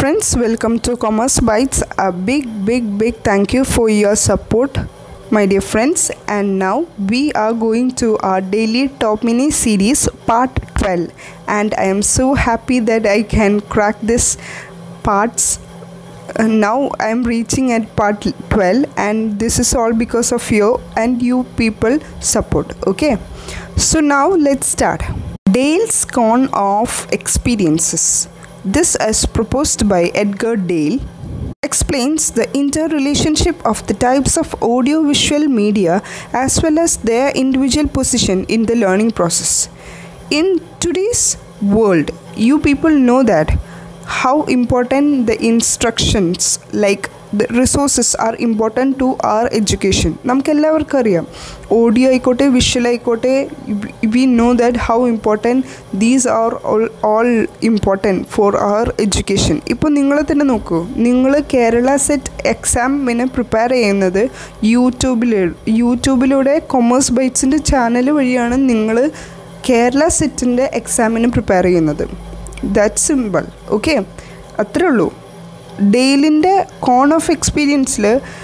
friends, welcome to Commerce Bytes. A big, big, big thank you for your support, my dear friends. And now we are going to our daily top mini series, part 12. And I am so happy that I can crack this parts. Uh, now I am reaching at part 12, and this is all because of you and you people support. Okay, so now let's start. Dale's Con of Experiences. This, as proposed by Edgar Dale, explains the interrelationship of the types of audiovisual media as well as their individual position in the learning process. In today's world, you people know that how important the instructions like the resources are important to our education നമുക്ക് എല്ലാവർക്കും അറിയാം audio ആയിക്കോട്ടെ visual ആയിക്കോട്ടെ we know that how important these are all all important for our education ഇപ്പോൾ നിങ്ങൾ തന്നെ നോക്കൂ നിങ്ങൾ കേരള സെറ്റ് എക്സാമിന് പ്രിപ്പയർ ചെയ്യുന്നത് യൂട്യൂബിൽ യൂട്യൂബിലൂടെ കൊമേഴ്സ് ബൈറ്റ്സിൻ്റെ ചാനൽ വഴിയാണ് നിങ്ങൾ കേരള സെറ്റിൻ്റെ എക്സാമിന് പ്രിപ്പയർ ചെയ്യുന്നത് ദാറ്റ് സിമ്പിൾ ഓക്കെ അത്രേ ഉള്ളൂ ഡെയിലിൻ്റെ കോൺ ഓഫ് എക്സ്പീരിയൻസിൽ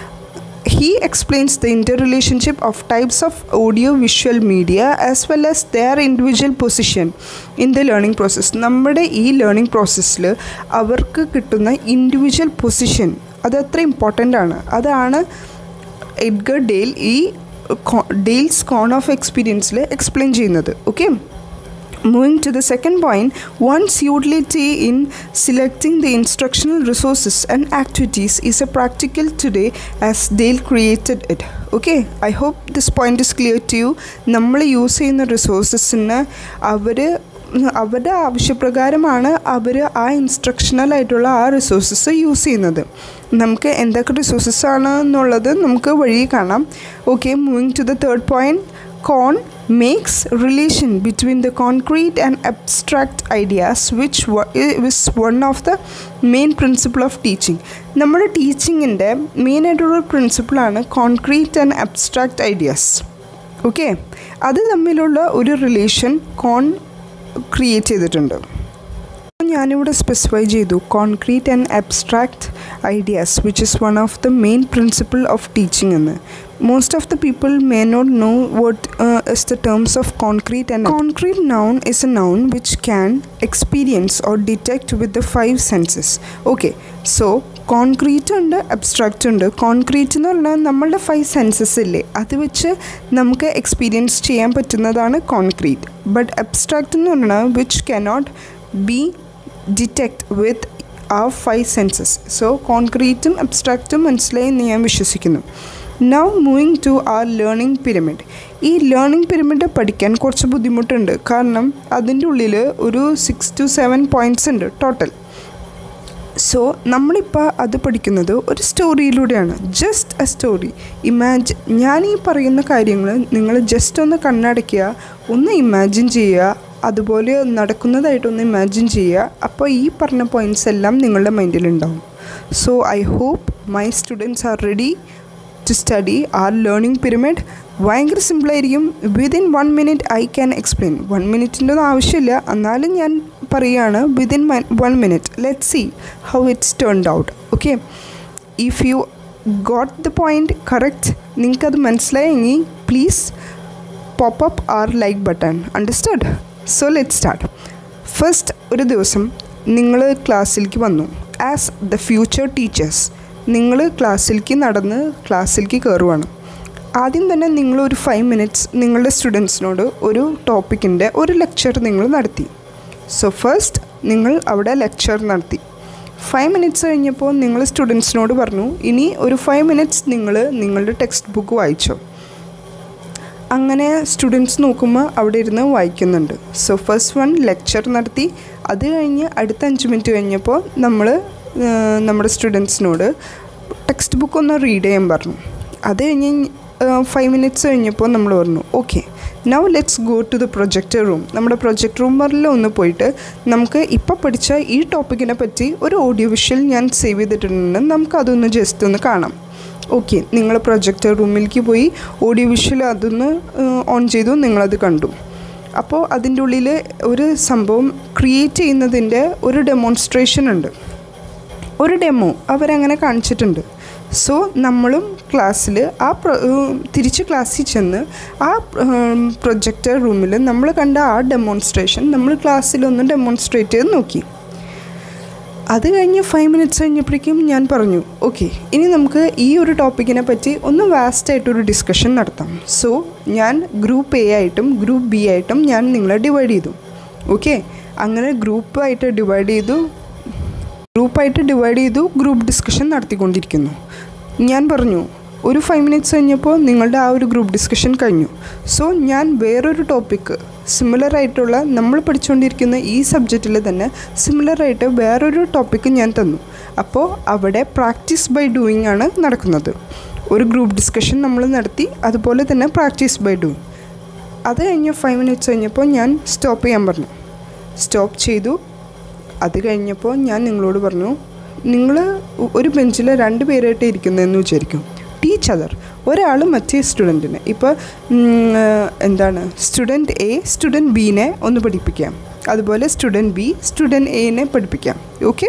he explains the inter relationship of types of audio visual media as well as their individual position in the learning process നമ്മുടെ ഈ ലേണിംഗ് പ്രോസസ്സിൽ അവർക്ക് കിട്ടുന്ന ഇൻഡിവിജ്വൽ പൊസിഷൻ അത് അത്ര ഇമ്പോർട്ടൻ്റ് ആണ് അതാണ് എഡ്ഗർ ഡെയിൽ ഈ ഡെയിൽസ് കോൺ ഓഫ് എക്സ്പീരിയൻസിൽ എക്സ്പ്ലെയിൻ ചെയ്യുന്നത് okay Moving to the second point, one's utility in selecting the instructional resources and activities is a practical today as Dale created it. Okay I hope this point is clear to you നമ്മൾ use ചെയ്യുന്ന റിസോഴ്സസിന് അവർ അവരുടെ ആവശ്യപ്രകാരമാണ് അവർ ആ instructional ആയിട്ടുള്ള ആ resources use ചെയ്യുന്നത് നമുക്ക് എന്തൊക്കെ റിസോഴ്സസ് ആണ് എന്നുള്ളത് നമുക്ക് വഴി കാണാം okay moving to the third point con makes relation between the concrete and abstract ideas which is one of the main principle of teaching നമ്മുടെ ടീച്ചിങ്ങിൻ്റെ മെയിനായിട്ടുള്ള പ്രിൻസിപ്പിളാണ് concrete and abstract ideas okay അത് തമ്മിലുള്ള ഒരു റിലേഷൻ കോൺ ക്രിയേറ്റ് ചെയ്തിട്ടുണ്ട് ഞാനിവിടെ specify ചെയ്തു concrete and abstract ideas which is one of the main principle of teaching എന്ന് most of the people may not know what uh, is the terms of concrete and concrete noun is a noun which can experience or detect with the five senses okay so concrete ഉണ്ട് abstract ഉണ്ട് concrete എന്ന് പറഞ്ഞാൽ നമ്മളുടെ five census ഇല്ലേ അത് വെച്ച് നമുക്ക് experience ചെയ്യാൻ പറ്റുന്നതാണ് കോൺക്രീറ്റ് ബട്ട് അബ്സ്ട്രാക്റ്റ് എന്ന് പറഞ്ഞാൽ which cannot be detect with a five senses so കോൺക്രീറ്റും അബ്സ്ട്രാക്റ്റും മനസ്സിലായി എന്ന് ഞാൻ വിശ്വസിക്കുന്നു now moving to our learning pyramid ഈ ലേണിംഗ് പിരമിഡ് പഠിക്കാൻ കുറച്ച് ബുദ്ധിമുട്ടുണ്ട് കാരണം അതിൻ്റെ ഉള്ളിൽ ഒരു സിക്സ് ടു സെവൻ പോയിൻറ്റ്സ് ഉണ്ട് ടോട്ടൽ സോ നമ്മളിപ്പോൾ അത് പഠിക്കുന്നത് ഒരു സ്റ്റോറിയിലൂടെയാണ് ജസ്റ്റ് എ സ്റ്റോറി ഇമാജിൻ ഞാൻ ഈ പറയുന്ന കാര്യങ്ങൾ നിങ്ങൾ ജസ്റ്റ് ഒന്ന് കണ്ണടയ്ക്കുക ഒന്ന് ഇമാജിൻ ചെയ്യുക അതുപോലെ നടക്കുന്നതായിട്ടൊന്ന് ഇമാജിൻ ചെയ്യുക അപ്പോൾ ഈ പറഞ്ഞ പോയിൻറ്റ്സ് എല്ലാം നിങ്ങളുടെ മൈൻഡിലുണ്ടാവും so I hope my students are ready to study our learning pyramid ഭയങ്കര സിമ്പിളായിരിക്കും within one minute I can explain one മിനിറ്റിൻ്റെ ഒന്നും ആവശ്യമില്ല എന്നാലും ഞാൻ പറയുകയാണ് within one minute let see how it's turned out okay if you got the point correct നിങ്ങൾക്കത് മനസ്സിലായെങ്കിൽ please pop up our like button understand so let start first ഒരു ദിവസം നിങ്ങൾ ക്ലാസ്സിലേക്ക് വന്നു ആസ് ദ ഫ്യൂച്ചർ ടീച്ചേഴ്സ് നിങ്ങൾ ക്ലാസ്സിലേക്ക് നടന്ന് ക്ലാസ്സിലേക്ക് കയറുവാണ് ആദ്യം തന്നെ നിങ്ങൾ ഒരു ഫൈവ് മിനിറ്റ്സ് നിങ്ങളുടെ സ്റ്റുഡൻസിനോട് ഒരു ടോപ്പിക്കിൻ്റെ ഒരു ലെക്ചർ നിങ്ങൾ നടത്തി സോ ഫസ്റ്റ് നിങ്ങൾ അവിടെ ലെക്ചർ നടത്തി ഫൈവ് മിനിറ്റ്സ് കഴിഞ്ഞപ്പോൾ നിങ്ങൾ സ്റ്റുഡൻസിനോട് പറഞ്ഞു ഇനി ഒരു ഫൈവ് മിനിറ്റ്സ് നിങ്ങൾ നിങ്ങളുടെ ടെക്സ്റ്റ് ബുക്ക് വായിച്ചോ അങ്ങനെ സ്റ്റുഡൻസ് നോക്കുമ്പോൾ അവിടെ ഇരുന്ന് വായിക്കുന്നുണ്ട് സോ ഫസ്റ്റ് വൺ ലെക്ചർ നടത്തി അത് കഴിഞ്ഞ് അടുത്ത അഞ്ച് മിനിറ്റ് കഴിഞ്ഞപ്പോൾ നമ്മൾ നമ്മുടെ സ്റ്റുഡൻസിനോട് ടെക്സ്റ്റ് ബുക്ക് ഒന്ന് റീഡ് ചെയ്യാൻ പറഞ്ഞു അത് കഴിഞ്ഞ് ഫൈവ് മിനിറ്റ്സ് കഴിഞ്ഞപ്പോൾ നമ്മൾ പറഞ്ഞു okay now let's go to the projector room നമ്മുടെ പ്രൊജക്ട് റൂമറിൽ ഒന്ന് പോയിട്ട് നമുക്ക് ഇപ്പോൾ പഠിച്ച ഈ ടോപ്പിക്കിനെ പറ്റി ഒരു ഓഡിയോ വിഷ്വൽ ഞാൻ സേവ് ചെയ്തിട്ടുണ്ട് നമുക്ക് അതൊന്ന് ജസ്റ്റ് ഒന്ന് കാണാം ഓക്കെ നിങ്ങൾ പ്രൊജക്ടർ റൂമിലേക്ക് പോയി ഓഡിയോ വിഷ്വൽ അതൊന്ന് ഓൺ ചെയ്തു നിങ്ങളത് കണ്ടു അപ്പോൾ അതിൻ്റെ ഉള്ളിൽ ഒരു സംഭവം ക്രിയേറ്റ് ചെയ്യുന്നതിൻ്റെ ഒരു ഡെമോൺസ്ട്രേഷൻ ഉണ്ട് ഒരു ഡെമോ അവരങ്ങനെ കാണിച്ചിട്ടുണ്ട് സോ നമ്മളും ക്ലാസ്സിൽ ആ പ്ര തിരിച്ച് ക്ലാസ്സിൽ ചെന്ന് ആ പ്രൊജക്ടർ റൂമിൽ നമ്മൾ കണ്ട ആ ഡെമോൺസ്ട്രേഷൻ നമ്മൾ ക്ലാസ്സിലൊന്ന് ഡെമോൺസ്ട്രേറ്റ് ചെയ്ത് നോക്കി അത് കഴിഞ്ഞ് ഫൈവ് മിനിറ്റ്സ് കഴിഞ്ഞപ്പോഴേക്കും ഞാൻ പറഞ്ഞു ഓക്കെ ഇനി നമുക്ക് ഈ ഒരു ടോപ്പിക്കിനെ പറ്റി ഒന്ന് വാസ്റ്റായിട്ടൊരു ഡിസ്കഷൻ നടത്താം സോ ഞാൻ ഗ്രൂപ്പ് എ ആയിട്ടും ഗ്രൂപ്പ് ബി ആയിട്ടും ഞാൻ നിങ്ങളെ ഡിവൈഡ് ചെയ്തു ഓക്കെ അങ്ങനെ ഗ്രൂപ്പായിട്ട് ഡിവൈഡ് ചെയ്തു ഗ്രൂപ്പായിട്ട് ഡിവൈഡ് ചെയ്തു ഗ്രൂപ്പ് ഡിസ്കഷൻ നടത്തിക്കൊണ്ടിരിക്കുന്നു ഞാൻ പറഞ്ഞു ഒരു ഫൈവ് മിനിറ്റ്സ് കഴിഞ്ഞപ്പോൾ നിങ്ങളുടെ ആ ഒരു ഗ്രൂപ്പ് ഡിസ്കഷൻ കഴിഞ്ഞു സോ ഞാൻ വേറൊരു ടോപ്പിക്ക് സിമിലർ ആയിട്ടുള്ള നമ്മൾ പഠിച്ചുകൊണ്ടിരിക്കുന്ന ഈ സബ്ജക്റ്റിൽ തന്നെ സിമിലർ ആയിട്ട് വേറൊരു ടോപ്പിക്ക് ഞാൻ തന്നു അപ്പോൾ അവിടെ പ്രാക്ടീസ് ബൈ ഡൂയിങ് ആണ് നടക്കുന്നത് ഒരു ഗ്രൂപ്പ് ഡിസ്കഷൻ നമ്മൾ നടത്തി അതുപോലെ തന്നെ പ്രാക്ടീസ് ബൈ ഡൂയിങ് അത് കഴിഞ്ഞ് ഫൈവ് മിനിറ്റ്സ് കഴിഞ്ഞപ്പോൾ ഞാൻ സ്റ്റോപ്പ് ചെയ്യാൻ പറഞ്ഞു സ്റ്റോപ്പ് ചെയ്തു അത് കഴിഞ്ഞപ്പോൾ ഞാൻ നിങ്ങളോട് പറഞ്ഞു നിങ്ങൾ ഒരു ബെഞ്ചിൽ രണ്ട് പേരായിട്ട് ഇരിക്കുന്നതെന്ന് വിചാരിക്കും ടീച്ച് അതർ ഒരാൾ മറ്റേ സ്റ്റുഡൻറ്റിനെ ഇപ്പോൾ എന്താണ് സ്റ്റുഡൻറ്റ് എ സ്റ്റുഡൻറ്റ് ബീനെ ഒന്ന് പഠിപ്പിക്കാം അതുപോലെ സ്റ്റുഡൻറ്റ് ബി സ്റ്റുഡൻറ്റ് എനെ പഠിപ്പിക്കാം okay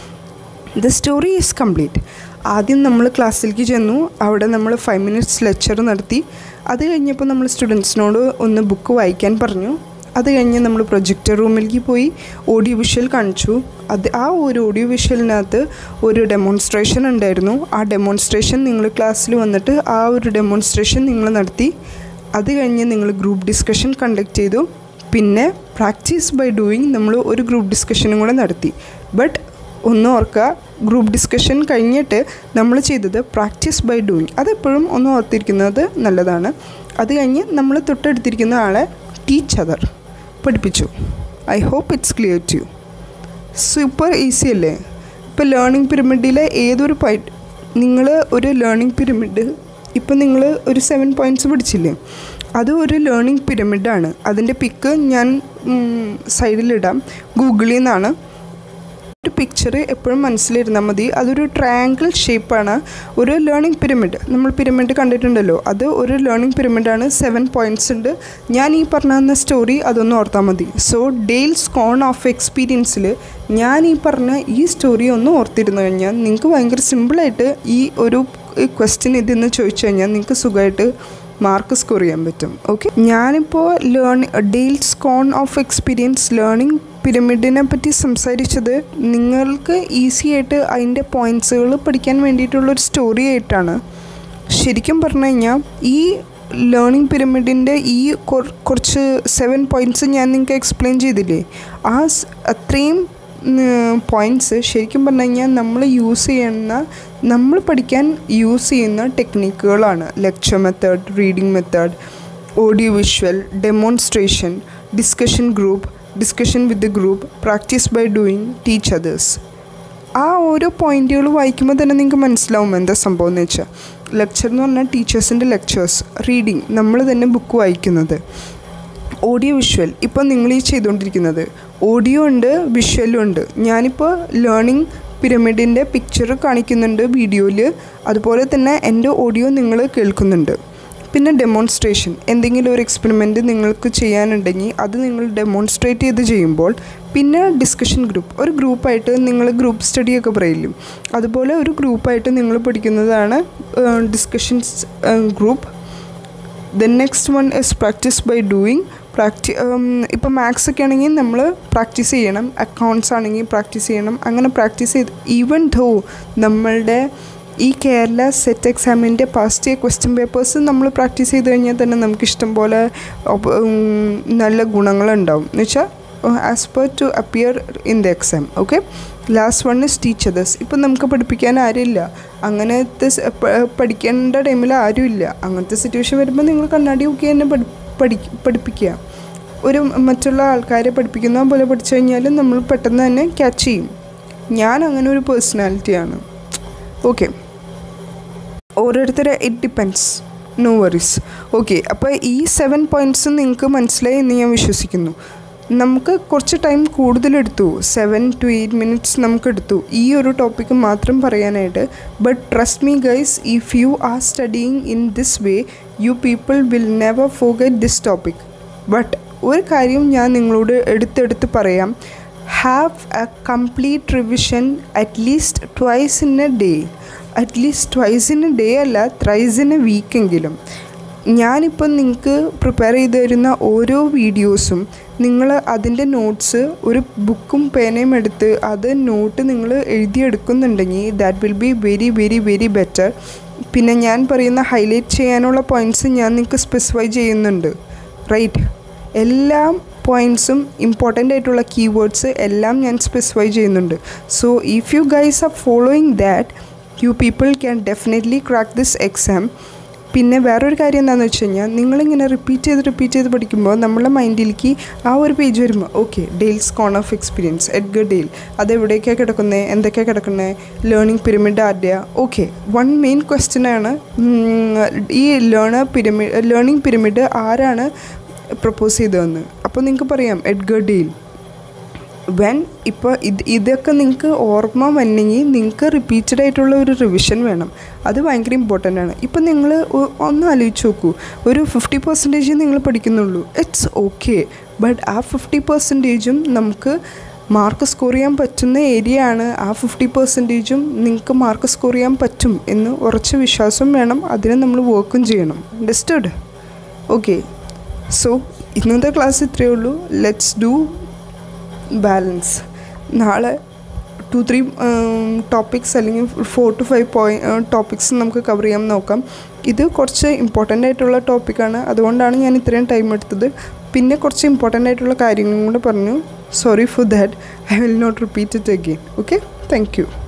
the story is complete ആദ്യം നമ്മൾ ക്ലാസ്സിലേക്ക് ചെന്നു അവിടെ നമ്മൾ ഫൈവ് മിനിറ്റ്സ് ലെക്ചർ നടത്തി അത് കഴിഞ്ഞപ്പോൾ നമ്മൾ സ്റ്റുഡൻസിനോട് ഒന്ന് ബുക്ക് വായിക്കാൻ പറഞ്ഞു അത് കഴിഞ്ഞ് നമ്മൾ പ്രൊജക്ടർ റൂമിലേക്ക് പോയി ഓഡിയോ വിഷ്വൽ കാണിച്ചു അത് ആ ഒരു ഓഡിയോ വിഷ്വലിനകത്ത് ഒരു ഡെമോൺസ്ട്രേഷൻ ഉണ്ടായിരുന്നു ആ ഡെമോൺസ്ട്രേഷൻ നിങ്ങൾ ക്ലാസ്സിൽ വന്നിട്ട് ആ ഒരു ഡെമോൺസ്ട്രേഷൻ നിങ്ങൾ നടത്തി അത് കഴിഞ്ഞ് നിങ്ങൾ ഗ്രൂപ്പ് ഡിസ്കഷൻ കണ്ടക്ട് ചെയ്തു പിന്നെ പ്രാക്ടീസ് ബൈ ഡൂയിങ് നമ്മൾ ഒരു ഗ്രൂപ്പ് ഡിസ്കഷനും കൂടെ നടത്തി ബട്ട് ഒന്ന് ഓർക്കുക ഗ്രൂപ്പ് ഡിസ്കഷൻ കഴിഞ്ഞിട്ട് നമ്മൾ ചെയ്തത് പ്രാക്ടീസ് ബൈ ഡൂയിങ് അതെപ്പോഴും ഒന്ന് ഓർത്തിരിക്കുന്നത് നല്ലതാണ് അത് കഴിഞ്ഞ് നമ്മൾ തൊട്ടടുത്തിരിക്കുന്ന ആളെ ടീച്ച് അതർ പഠിപ്പിച്ചു I hope it's clear to you super easy അല്ലേ ഇപ്പോൾ ലേണിംഗ് പിരമിഡിലെ ഏതൊരു പോയിന്റ് നിങ്ങൾ ഒരു ലേണിംഗ് പിരമിഡ് ഇപ്പം നിങ്ങൾ ഒരു സെവൻ പോയിൻറ്റ്സ് പഠിച്ചില്ലേ അത് ഒരു ലേണിംഗ് പിരമിഡാണ് അതിൻ്റെ പിക്ക് ഞാൻ സൈഡിലിടാം ഗൂഗിളിൽ നിന്നാണ് ഒരു പിക്ചർ എപ്പോഴും മനസ്സിലിരുന്നാൽ മതി അതൊരു ട്രയാങ്കിൾ ഷേപ്പാണ് ഒരു ലേണിംഗ് പിരമിഡ് നമ്മൾ പിരമിഡ് കണ്ടിട്ടുണ്ടല്ലോ അത് ഒരു ലേണിംഗ് പിരമിഡാണ് സെവൻ പോയിൻറ്റ്സ് ഉണ്ട് ഞാൻ ഈ പറഞ്ഞു തന്ന സ്റ്റോറി അതൊന്ന് ഓർത്താൽ മതി സോ ഡെയിൽസ് കോൺ ഓഫ് എക്സ്പീരിയൻസിൽ ഞാൻ ഈ പറഞ്ഞ ഈ സ്റ്റോറി ഒന്ന് ഓർത്തിരുന്നു കഴിഞ്ഞാൽ നിങ്ങൾക്ക് ഭയങ്കര സിമ്പിളായിട്ട് ഈ ഒരു ക്വസ്റ്റ്യൻ ഇതിന്ന് ചോദിച്ചു കഴിഞ്ഞാൽ നിങ്ങൾക്ക് സുഖമായിട്ട് മാർക്ക് സ്കോർ ചെയ്യാൻ പറ്റും ഓക്കെ ഞാനിപ്പോൾ learn Dale's cone of experience learning പിരമിഡിനെ പറ്റി സംസാരിച്ചത് നിങ്ങൾക്ക് ഈസി ആയിട്ട് അതിൻ്റെ പോയിൻറ്റ്സുകൾ പഠിക്കാൻ വേണ്ടിയിട്ടുള്ളൊരു സ്റ്റോറി ആയിട്ടാണ് ശരിക്കും പറഞ്ഞു കഴിഞ്ഞാൽ ഈ ലേണിംഗ് പിരമിഡിൻ്റെ ഈ കുറച്ച് സെവൻ പോയിൻറ്റ്സ് ഞാൻ നിങ്ങൾക്ക് എക്സ്പ്ലെയിൻ ചെയ്തില്ലേ ആ അത്രയും പോയിൻറ്റ്സ് ശരിക്കും പറഞ്ഞു കഴിഞ്ഞാൽ നമ്മൾ യൂസ് ചെയ്യുന്ന നമ്മൾ പഠിക്കാൻ യൂസ് ചെയ്യുന്ന ടെക്നിക്കുകളാണ് lecture method reading method audio visual demonstration discussion group discussion with group practice by doing teach others ആ ഓരോ പോയിന്റുകൾ വായിക്കുമ്പോൾ തന്നെ നിങ്ങൾക്ക് മനസ്സിലാവും എന്താ സംഭവം എന്ന് വെച്ചാൽ ലെക്ചർ എന്ന് പറഞ്ഞാൽ ടീച്ചേഴ്സിൻ്റെ ലെക്ചേഴ്സ് റീഡിങ് നമ്മൾ തന്നെ ബുക്ക് വായിക്കുന്നത് ഓഡിയോ വിഷ്വൽ ഇപ്പം നിങ്ങൾ ഈ ചെയ്തുകൊണ്ടിരിക്കുന്നത് ഓഡിയോ ഉണ്ട് വിഷ്വലും ഉണ്ട് ഞാനിപ്പോൾ ലേണിംഗ് പിരമിഡിൻ്റെ പിക്ചർ കാണിക്കുന്നുണ്ട് വീഡിയോയിൽ അതുപോലെ തന്നെ എൻ്റെ ഓഡിയോ നിങ്ങൾ കേൾക്കുന്നുണ്ട് പിന്നെ ഡെമോൺസ്ട്രേഷൻ എന്തെങ്കിലും ഒരു എക്സ്പെരിമെൻറ്റ് നിങ്ങൾക്ക് ചെയ്യാനുണ്ടെങ്കിൽ അത് നിങ്ങൾ ഡെമോൺസ്ട്രേറ്റ് ചെയ്ത് ചെയ്യുമ്പോൾ പിന്നെ ഡിസ്കഷൻ ഗ്രൂപ്പ് ഒരു ഗ്രൂപ്പായിട്ട് നിങ്ങൾ ഗ്രൂപ്പ് സ്റ്റഡിയൊക്കെ പറയില്ലേ അതുപോലെ ഒരു ഗ്രൂപ്പായിട്ട് നിങ്ങൾ പഠിക്കുന്നതാണ് discussions group then next one is practice by doing പ്രാക്ടി ഇപ്പോൾ മാത്സ് ഒക്കെ ആണെങ്കിൽ നമ്മൾ പ്രാക്ടീസ് ചെയ്യണം അക്കൗണ്ട്സ് ആണെങ്കിൽ പ്രാക്ടീസ് ചെയ്യണം അങ്ങനെ പ്രാക്ടീസ് ചെയ്ത് ഈവൻ ധോ നമ്മളുടെ ഈ കേരള സെറ്റ് എക്സാമിൻ്റെ പാസ്റ്റ് ഇയർ ക്വസ്റ്റ്യൻ പേപ്പേഴ്സ് നമ്മൾ പ്രാക്ടീസ് ചെയ്ത് കഴിഞ്ഞാൽ തന്നെ നമുക്ക് ഇഷ്ടം പോലെ നല്ല ഗുണങ്ങളുണ്ടാവും എന്ന് വെച്ചാൽ as per to appear in the exam okay last one is teachers ഇപ്പം നമുക്ക് പഠിപ്പിക്കാൻ ആരുമില്ല അങ്ങനത്തെ പഠിക്കേണ്ട ടൈമിൽ ആരുമില്ല അങ്ങനത്തെ സിറ്റുവേഷൻ വരുമ്പോൾ നിങ്ങൾ കണ്ണാടി നോക്കി തന്നെ പഠി പഠി പഠിപ്പിക്കുക ഒരു മറ്റുള്ള ആൾക്കാരെ പഠിപ്പിക്കുന്ന പോലെ പഠിച്ചു കഴിഞ്ഞാൽ നമ്മൾ പെട്ടെന്ന് തന്നെ ക്യാച്ച് ചെയ്യും ഞാൻ അങ്ങനെ ഒരു പേഴ്സണാലിറ്റിയാണ് ഓക്കെ ഓരോരുത്തരെ it depends no worries okay അപ്പോൾ ഈ സെവൻ പോയിൻറ്റ്സ് നിങ്ങൾക്ക് മനസ്സിലായി എന്ന് ഞാൻ വിശ്വസിക്കുന്നു നമുക്ക് കുറച്ച് ടൈം കൂടുതലെടുത്തു സെവൻ ടു എയ്റ്റ് മിനിറ്റ്സ് നമുക്ക് എടുത്തു ഈ ഒരു ടോപ്പിക്ക് മാത്രം പറയാനായിട്ട് but trust me guys if you are studying in this way you people will never forget this topic but ഒരു കാര്യം ഞാൻ നിങ്ങളോട് എടുത്തെടുത്ത് പറയാം have a complete revision at least twice in a day at least twice in a day അല്ല thrice in a വീക്കെങ്കിലും ഞാനിപ്പം നിങ്ങൾക്ക് പ്രിപ്പയർ ചെയ്ത് തരുന്ന ഓരോ വീഡിയോസും നിങ്ങൾ അതിൻ്റെ നോട്ട്സ് ഒരു ബുക്കും പേനയും എടുത്ത് അത് നോട്ട് നിങ്ങൾ എഴുതിയെടുക്കുന്നുണ്ടെങ്കിൽ that will be very very very better പിന്നെ ഞാൻ പറയുന്ന ഹൈലൈറ്റ് ചെയ്യാനുള്ള പോയിൻറ്റ്സ് ഞാൻ നിങ്ങൾക്ക് സ്പെസിഫൈ ചെയ്യുന്നുണ്ട് റൈറ്റ് എല്ലാ പോയിൻറ്റ്സും ഇമ്പോർട്ടൻ്റ് ആയിട്ടുള്ള കീവേഡ്സ് എല്ലാം ഞാൻ സ്പെസിഫൈ ചെയ്യുന്നുണ്ട് so if you guys are following that you people can definitely crack this exam പിന്നെ വേറൊരു കാര്യം എന്താണെന്ന് വെച്ച് കഴിഞ്ഞാൽ നിങ്ങളിങ്ങനെ റിപ്പീറ്റ് ചെയ്ത് റിപ്പീറ്റ് ചെയ്ത് പഠിക്കുമ്പോൾ നമ്മളെ മൈൻഡിലേക്ക് ആ ഒരു പേജ് വരുമ്പോൾ okay Dale's cone of experience Edgar Dale അത് എവിടേക്കാണ് കിടക്കുന്നത് എന്തൊക്കെയാണ് കിടക്കുന്നത് ലേണിംഗ് പിരമിഡ് ആരുടെയാ ഓക്കെ വൺ മെയിൻ ക്വസ്റ്റ്യൻ ആണ് ഈ ലേണർ പിരമിഡ് ലേണിംഗ് പിരമിഡ് ആരാണ് പ്രപ്പോസ് ചെയ്തതെന്ന് അപ്പോൾ നിങ്ങൾക്ക് പറയാം എഡ്ഗർ ഡെയിൽ വെൻ ഇപ്പോൾ ഇത് ഇതൊക്കെ നിങ്ങൾക്ക് ഓർമ്മ വന്നെങ്കിൽ നിങ്ങൾക്ക് റിപ്പീറ്റഡ് ആയിട്ടുള്ള ഒരു റിവിഷൻ വേണം അത് ഭയങ്കര ഇമ്പോർട്ടൻ്റ് ആണ് ഇപ്പം നിങ്ങൾ ഒന്ന് ആലോചിച്ച് നോക്കൂ ഒരു ഫിഫ്റ്റി പെർസെൻറ്റേജ് നിങ്ങൾ പഠിക്കുന്നുള്ളൂ ഇറ്റ്സ് ഓക്കെ ബട്ട് ആ ഫിഫ്റ്റി പെർസെൻറ്റേജും നമുക്ക് മാർക്ക് സ്കോർ ചെയ്യാൻ പറ്റുന്ന ഏരിയ ആണ് ആ ഫിഫ്റ്റി പെർസെൻറ്റേജും നിങ്ങൾക്ക് മാർക്ക് സ്കോർ ചെയ്യാൻ പറ്റും എന്ന് ഉറച്ച വിശ്വാസം വേണം അതിന് നമ്മൾ വർക്കും ചെയ്യണം അണ്ടർസ്റ്റുഡ് ഓക്കെ സോ ഇന്നത്തെ ക്ലാസ് ഇത്രയേ ഉള്ളൂ ലെറ്റ്സ് ഡു ബാലൻസ് നാളെ ടു ത്രീ ടോപ്പിക്സ് അല്ലെങ്കിൽ ഫോർ ടു ഫൈവ് പോയി ടോപ്പിക്സ് നമുക്ക് കവർ ചെയ്യാൻ നോക്കാം ഇത് കുറച്ച് ഇമ്പോർട്ടൻ്റ് ആയിട്ടുള്ള ടോപ്പിക്കാണ് അതുകൊണ്ടാണ് ഞാൻ ഇത്രയും ടൈം എടുത്തത് പിന്നെ കുറച്ച് ഇമ്പോർട്ടൻ്റ് ആയിട്ടുള്ള കാര്യങ്ങളും കൂടെ പറഞ്ഞു sorry for that I will not repeat it again okay thank U